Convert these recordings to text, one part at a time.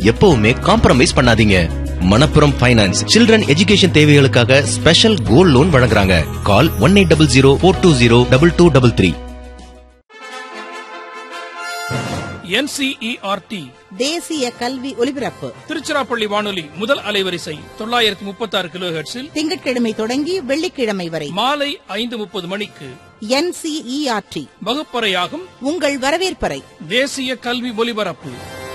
எப்பவுமே காம்ப்ரமைஸ் பண்ணாதீங்க Manappuram finance children education தேவைகளுக்காக ஸ்பெஷல் கோல்ட் லோன் வழங்குறாங்க call one eight double zero four two zero double two double three NCERT தேசிய கல்வி ஒலிபரப்பு திருச்சிராப்பள்ளி வானொலி முதல் அலைவரிசை தொள்ளாயிரத்தி முப்பத்தி ஆறு கிலோ ஹெர்ட்ஸில் திங்கட்கிழமை தொடங்கி வெள்ளிக்கிழமை வரை மாலை ஐந்து முப்பது மணிக்கு என்சிஇஆர்டி வகுப்பறையாகும் உங்கள் வரவேற்பறை தேசிய கல்வி ஒலிபரப்பு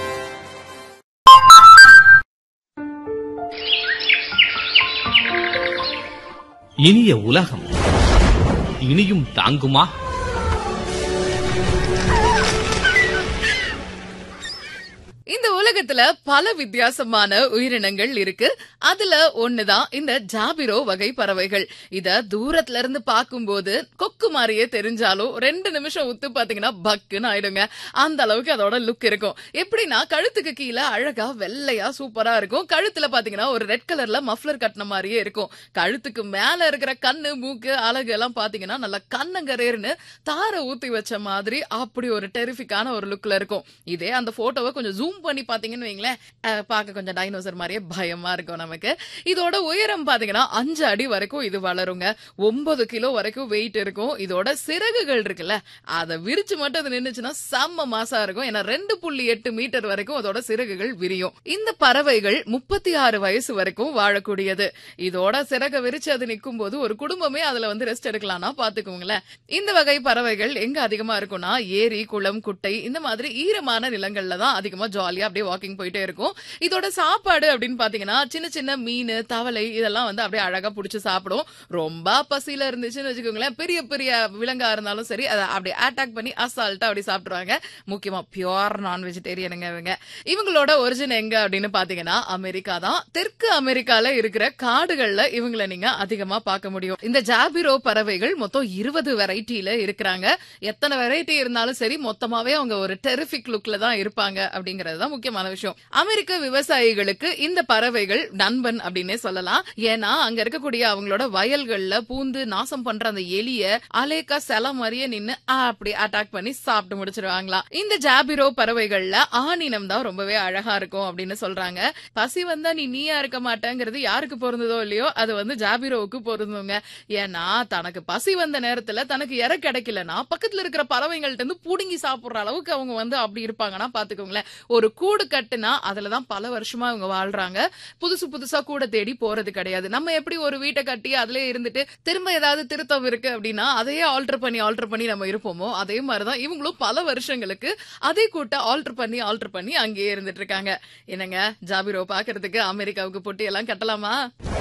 இனிய உலகம் இனியும் தாங்குமா இந்த உலகத்துல பல வித்தியாசமான உயிரினங்கள் இருக்கு அதுல ஒண்ணுதான் இந்த ஜாபிரோ வகை பறவைகள் இத தூரத்துல இருந்து பார்க்கும்போது கொக்கு மாதிரியே தெரிஞ்சாலும் ரெண்டு நிமிஷம் உத்து பாத்தீங்கன்னா பக்குன்னு ஆயிடுங்க அந்த அளவுக்கு அதோட லுக் இருக்கும் எப்படின்னா கழுத்துக்கு கீழே அழகா வெள்ளையா சூப்பரா இருக்கும் கழுத்துல பாத்தீங்கன்னா ஒரு ரெட் கலர்ல மஃப்ளர் கட்டின மாதிரியே இருக்கும் கழுத்துக்கு மேல இருக்கிற கண்ணு மூக்கு அழகு எல்லாம் பாத்தீங்கன்னா நல்லா கண்ணங்கரேர்னு தார ஊத்தி வச்ச மாதிரி அப்படி ஒரு டெரிஃபிக்கான ஒரு லுக்ல இருக்கும் இதே அந்த போட்டோவை கொஞ்சம் ஜூம் பண்ணி பாத்தீங்கன்னு வைங்களேன் அஹ், பார்க்க கொஞ்சம் டைனோசர் மாதிரியே பயமா இருக்கும் நமக்கு இதோட உயரம் பாத்தீங்கன்னா அஞ்சு அடி வரைக்கும் இது வளருங்க ஒன்பது கிலோ வரைக்கும் வெயிட் இருக்கும் இதோட சிறகுகள் இருக்குல்ல அதை விரிச்சு மட்டும் அது நின்னுச்சுன்னா செம்ம மாசா இருக்கும் ஏன்னா ரெண்டு புள்ளி எட்டு மீட்டர் வரைக்கும் அதோட சிறகுகள் விரியும் இந்த பறவைகள் முப்பத்தி ஆறு வயசு வரைக்கும் வாழக்கூடியது இதோட சிறக விரிச்சு அது நிக்கும் போது ஒரு குடும்பமே அதுல வந்து ரெஸ்ட் எடுக்கலாம்னா பாத்துக்கோங்களேன் இந்த வகை பறவைகள் எங்க அதிகமா இருக்கும்னா ஏரி குளம் குட்டை இந்த மாதிரி ஈரமான நிலங்கள்ல தான் அதிகமா ஜாலியா அப்படியே வாக்கிங் போயிட்டே இருக்கும் இதோட சாப்பாடு அப்படின்னு பாத்தீங்கன்னா சின்ன சின்ன மீன் தவளை இதெல்லாம் வந்து அப்படியே அழகா புடிச்சு சாப்பிடும் ரொம்ப பசியில இருந்துச்சுன்னு வச்சுக்கோங்களேன் பெரிய பெரிய விலங்கா இருந்தாலும் சரி அதை அப்படியே அட்டாக் பண்ணி அசால்ட்டா அப்படி சாப்பிடுவாங்க முக்கியமா பியோர் நான் வெஜிடேரியனுங்க இவங்க இவங்களோட ஒரிஜின் எங்க அப்படின்னு பாத்தீங்கன்னா அமெரிக்கா தான் தெற்கு அமெரிக்கால இருக்கிற காடுகள்ல இவங்களை நீங்க அதிகமா பார்க்க முடியும் இந்த ஜாபிரோ பறவைகள் மொத்தம் இருபது வெரைட்டில இருக்கிறாங்க எத்தனை வெரைட்டி இருந்தாலும் சரி மொத்தமாவே அவங்க ஒரு டெரிஃபிக் லுக்ல தான் இருப்பாங்க அப்படிங்கறது தான் முக்கியமான விஷயம் அமெரிக்க விவசாயிகளுக்கு இந்த பறவைகள் நண்பன் அப்படின்னே சொல்லலாம் ஏன்னா அங்க இருக்கக்கூடிய அவங்களோட வயல்கள்ல பூந்து நாசம் பண்ற அந்த எலிய அலேக்கா செல மாதிரியே நின்னு ஆ, அப்படி அட்டாக் பண்ணி சாப்பிட்டு முடிச்சிருவாங்களாம் இந்த ஜாபிரோ பறவைகள்ல ஆணினம் தான் ரொம்பவே அழகா இருக்கும் அப்படின்னு சொல்றாங்க பசி வந்தா நீ நீயா இருக்க மாட்டேங்கிறது யாருக்கு பொருந்ததோ இல்லையோ அது வந்து ஜாபிரோவுக்கு பொருந்துங்க ஏன்னா தனக்கு பசி வந்த நேரத்துல தனக்கு இற கிடைக்கலன்னா பக்கத்துல இருக்கிற பறவைகள்ட்ட இருந்து புடுங்கி சாப்பிடுற அளவுக்கு அவங்க வந்து அப்படி இருப்பாங்கன்னா பாத்துக்கோங்களேன் ஒரு கூடு கட்டுனா அதுலதான் பல வருஷமா அவங்க வாழ்றாங்க புதுசு புதுசா கூட தேடி போறது கிடையாது நம்ம எப்படி ஒரு வீட்டை கட்டி அதுல இருந்துட்டு திரும்ப ஏதாவது திருத்தம் இருக்கு அப்படின்னா அதையே ஆல்டர் பண்ணி ஆல்டர் பண்ணி நம்ம இருப்போமோ அதே மாதிரிதான் இவங்களும் பல வருஷங்களுக்கு அதே கூட்ட ஆல்டர் பண்ணி ஆல்டர் பண்ணி அங்கேயே இருந்துட்டு இருக்காங்க என்னங்க ஜாபிரோ பாக்குறதுக்கு அமெரிக்காவுக்கு பொட்டி எல்லாம் கட்டலாமா